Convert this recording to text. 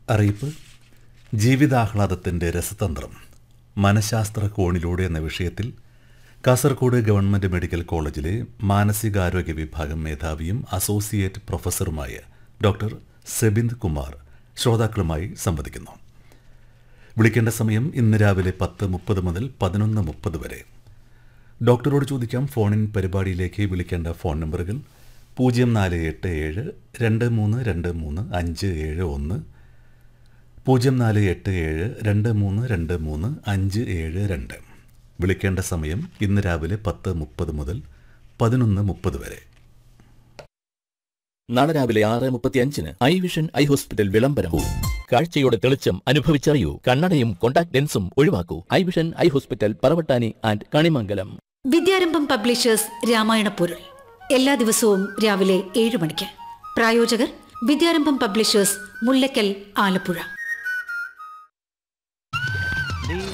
അറിയിപ്പ് ജീവിതാഹ്ലാദത്തിൻ്റെ രസതന്ത്രം മനഃശാസ്ത്ര കോണിലൂടെ എന്ന വിഷയത്തിൽ കാസർഗോഡ് ഗവൺമെൻറ് മെഡിക്കൽ കോളേജിലെ മാനസികാരോഗ്യ വിഭാഗം മേധാവിയും അസോസിയേറ്റ് പ്രൊഫസറുമായ ഡോക്ടർ സെബിന്ദ് കുമാർ ശ്രോതാക്കളുമായി സംവദിക്കുന്നു വിളിക്കേണ്ട സമയം ഇന്ന് രാവിലെ പത്ത് മുപ്പത് മുതൽ പതിനൊന്ന് മുപ്പത് വരെ ഡോക്ടറോട് ചോദിക്കാം ഫോണിൻ പരിപാടിയിലേക്ക് വിളിക്കേണ്ട ഫോൺ നമ്പറുകൾ പൂജ്യം നാല് എട്ട് ഏഴ് രണ്ട് മൂന്ന് രണ്ട് മൂന്ന് അഞ്ച് ഏഴ് ഒന്ന് പൂജ്യം നാല് എട്ട് ഏഴ് രണ്ട് മൂന്ന് രണ്ട് മൂന്ന് അഞ്ച് ഏഴ് രണ്ട് വിളിക്കേണ്ട സമയം ഇന്ന് രാവിലെ പത്ത് മുപ്പത് മുതൽ പതിനൊന്ന് മുപ്പത് വരെ നാളെ രാവിലെ ആറ് മുപ്പത്തിയഞ്ചിന് ഐ വിഷൻ ഐ ഹോസ്പിറ്റൽ വിളംബരവും കാഴ്ചയുടെ തെളിച്ചം അനുഭവിച്ചറിയൂ കണ്ണടയും കോണ്ടാക്ട് ലെൻസും ഒഴിവാക്കൂ eye vision eye hospital Paravattani and Kanimangalam Vidyarambham publishers Ramayana പൊരുൾ എല്ലാ ദിവസവും രാവിലെ ഏഴ് മണിക്ക് പ്രായോജകർ വിദ്യാരംഭം പബ്ലിഷേഴ്സ് മുല്ലക്കൽ ആലപ്പുഴ